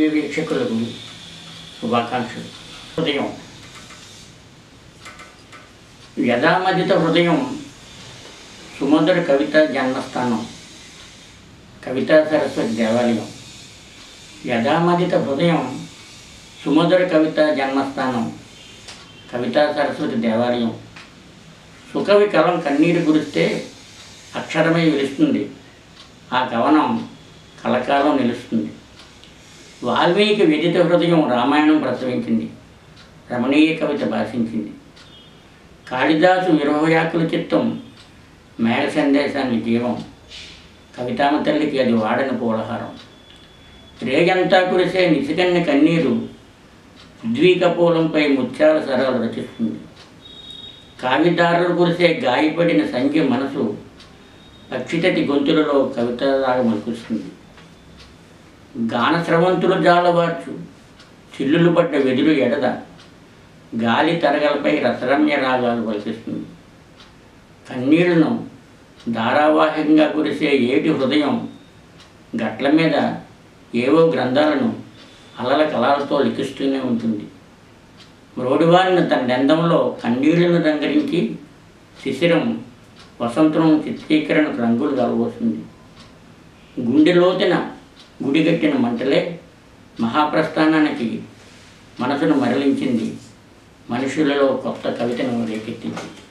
TV వీక్షకులకు శుభాకాంక్షలు హృదయం యథామధిత హృదయం సుమధుర కవిత జన్మస్థానం కవితా సరస్వతి దేవాలయం యథామధిత హృదయం సుమధుర కవిత జన్మస్థానం కవితా సరస్వతి దేవాలయం సుకవి కలం కన్నీరు కురిస్తే అక్షరమై వెలుస్తుంది ఆ కవనం కలకాలం నిలుస్తుంది వాల్మీకి వ్యధిత హృదయం రామాయణం ప్రసవించింది రమణీయ కవిత భాషించింది కాళిదాసు విరహవ్యాకుల చిత్తం మేఘ సందేశాన్ని జీవం కవితామ తల్లికి అది వాడని పూలహారం రేగంతా కురిసే నిసికన్ని కన్నీరు ఉద్వీకపోలంపై ముత్యాల సరాలు రచిస్తుంది కావిదారులు కురిసే గాయపడిన సంఖ్య మనసు పక్షితటి గొంతులలో కవితలాగా మలుకుస్తుంది గానస్రవంతులు జాలవార్చు చిల్లులు పడ్డ వెదురు ఎడద గాలి తరగలపై రసరమ్య రాగాలు పలికిస్తుంది కన్నీళ్లను ధారావాహికంగా కురిసే ఏటి హృదయం గట్ల మీద ఏవో గ్రంథాలను అలల కళలతో లిఖిస్తూనే ఉంటుంది మ్రోడివారిన తన దందంలో కన్నీళ్లను రంగరించి శిశిరం వసంతం చిత్రీకరణకు రంగులు కలవస్తుంది గుండె లోతున గుడిగట్టిన మంటలే మహాప్రస్థానానికి మనసును మరలించింది మనుషులలో కొత్త కవితను రేకెత్తించింది